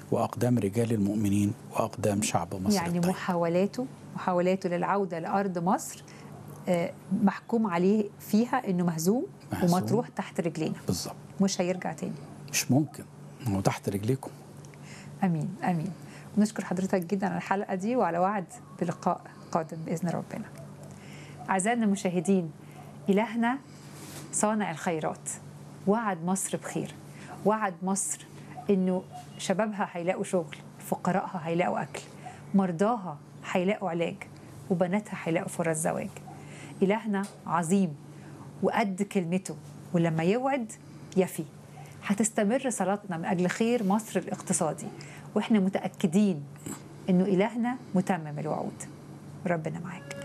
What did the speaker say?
واقدام رجال المؤمنين واقدام شعب مصر يعني الطيب. محاولاته محاولاته للعوده لارض مصر آه، محكوم عليه فيها انه مهزوم مهزوم. ومطروح تحت رجلينا بالظبط مش هيرجع تاني مش ممكن هو تحت رجليكم امين امين ونشكر حضرتك جدا على الحلقه دي وعلى وعد بلقاء قادم باذن ربنا اعزائنا المشاهدين الهنا صانع الخيرات وعد مصر بخير وعد مصر انه شبابها هيلاقوا شغل فقراءها هيلاقوا اكل مرضاها هيلاقوا علاج وبناتها هيلاقوا فرص زواج الهنا عظيم وقد كلمته ولما يوعد يفي هتستمر صلاتنا من اجل خير مصر الاقتصادي واحنا متاكدين انه الهنا متمم الوعود ربنا معاك